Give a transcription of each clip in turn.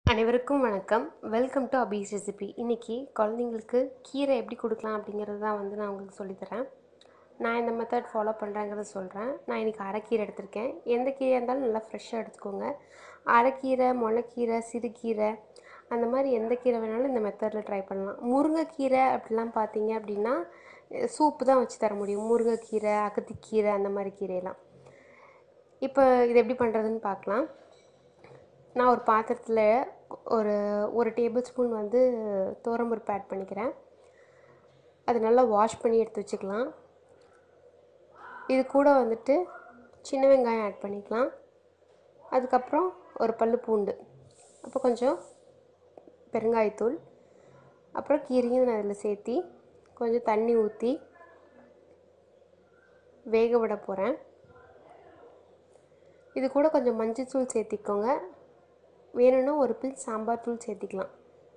அனைவருக்கும் வணக்கம் welcome to அபீஸ் recipe இன்றைக்கி குழந்தைங்களுக்கு கீரை எப்படி கொடுக்கலாம் அப்படிங்கிறது தான் வந்து நான் உங்களுக்கு சொல்லித்தரேன் நான் இந்த மெத்தட் ஃபாலோ பண்ணுறேங்கிறத சொல்கிறேன் நான் இன்றைக்கி அரைக்கீரை எடுத்திருக்கேன் எந்த கீரையாக இருந்தாலும் நல்லா ஃப்ரெஷ்ஷாக எடுத்துக்கோங்க அரைக்கீரை முளைக்கீரை சிறுகீரை அந்த மாதிரி எந்த கீரை வேணாலும் இந்த மெத்தடில் ட்ரை பண்ணலாம் முருங்கைக்கீரை அப்படிலாம் பார்த்தீங்க அப்படின்னா சூப்பு தான் வச்சு தர முடியும் முருங்கைக்கீரை அகத்திக்கீரை அந்த மாதிரி கீரையெல்லாம் இப்போ இது எப்படி பண்ணுறதுன்னு பார்க்கலாம் நான் ஒரு பாத்திரத்தில் ஒரு ஒரு டேபிள் ஸ்பூன் வந்து துவரம்பருப்பு ஆட் பண்ணிக்கிறேன் அது நல்லா வாஷ் பண்ணி எடுத்து வச்சுக்கலாம் இது கூட வந்துட்டு சின்ன வெங்காயம் ஆட் பண்ணிக்கலாம் அதுக்கப்புறம் ஒரு பல்லு பூண்டு அப்போ கொஞ்சம் பெருங்காயத்தூள் அப்புறம் கீரையும் நான் அதில் சேர்த்தி கொஞ்சம் தண்ணி ஊற்றி வேக விட போகிறேன் இது கூட கொஞ்சம் மஞ்சள் தூள் சேர்த்திக்கோங்க வேணும்னா ஒரு பில் சாம்பார் தூள் சேர்த்திக்கலாம்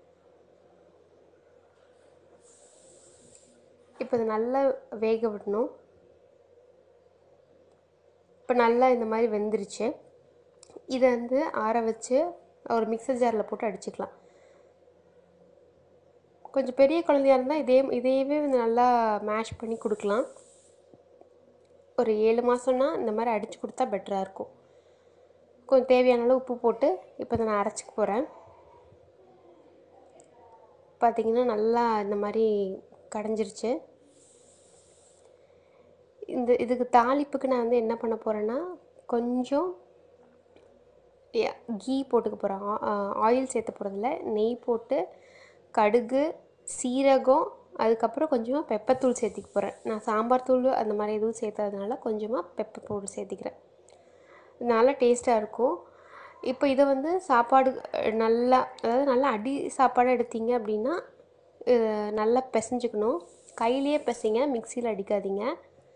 இப்போ இது நல்லா வேக விடணும் இப்போ நல்லா இந்த மாதிரி வெந்துருச்சு இதை வந்து ஆற வச்சு ஒரு மிக்சர் ஜாரில் போட்டு அடிச்சுக்கலாம் கொஞ்சம் பெரிய குழந்தையா இருந்தால் இதே இதையவே வந்து நல்லா மேஷ் பண்ணி கொடுக்கலாம் ஒரு ஏழு மாதம்னா இந்த மாதிரி அடித்து கொடுத்தா பெட்டராக இருக்கும் கொஞ்சம் தேவையான அளவு உப்பு போட்டு இப்போ இதை நான் அரைச்சிக்க போகிறேன் பார்த்திங்கன்னா நல்லா இந்த மாதிரி கடைஞ்சிருச்சு இந்த இதுக்கு தாளிப்புக்கு நான் வந்து என்ன பண்ண போகிறேன்னா கொஞ்சம் கீ போட்டுக்க போகிறேன் ஆயில் சேர்த்த போகிறதில்ல நெய் போட்டு கடுகு சீரகம் அதுக்கப்புறம் கொஞ்சமாக பெப்பத்தூள் சேர்த்திக்க போகிறேன் நான் சாம்பார் தூள் அந்த மாதிரி எதுவும் சேர்த்ததுனால கொஞ்சமாக பெப்பர் பவுடர் சேர்த்திக்கிறேன் நல்லா டேஸ்ட்டாக இருக்கும் இப்போ இதை வந்து சாப்பாடு நல்லா அதாவது நல்லா அடி சாப்பாடாக எடுத்தீங்க அப்படின்னா நல்லா பிசைஞ்சுக்கணும் கையிலேயே பிசைங்க மிக்சியில் அடிக்காதீங்க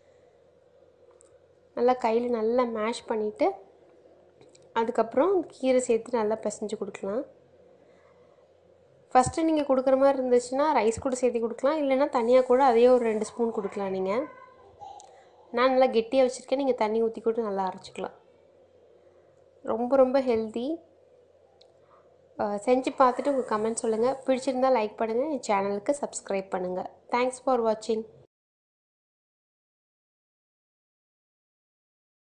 நல்லா கையில் நல்லா மேஷ் பண்ணிவிட்டு அதுக்கப்புறம் கீரை சேர்த்து நல்லா பிசைஞ்சு கொடுக்கலாம் ஃபஸ்ட்டு நீங்கள் கொடுக்குற மாதிரி இருந்துச்சுன்னா ரைஸ் கூட சேர்த்து கொடுக்கலாம் இல்லைன்னா தனியாக கூட அதே ஒரு ரெண்டு ஸ்பூன் கொடுக்கலாம் நீங்கள் நான் நல்லா கெட்டியாக வச்சுருக்கேன் நீங்கள் தண்ணி ஊற்றி கூட நல்லா அரைச்சிக்கலாம் ரொம்ப ரொம்ப ஹெல்தி செஞ்சு பார்த்துட்டு உங்கள் கமெண்ட் சொல்லுங்கள் பிடிச்சிருந்தால் லைக் பண்ணுங்கள் என் சேனலுக்கு சப்ஸ்கிரைப் பண்ணுங்கள் தேங்க்ஸ் ஃபார் வாட்சிங்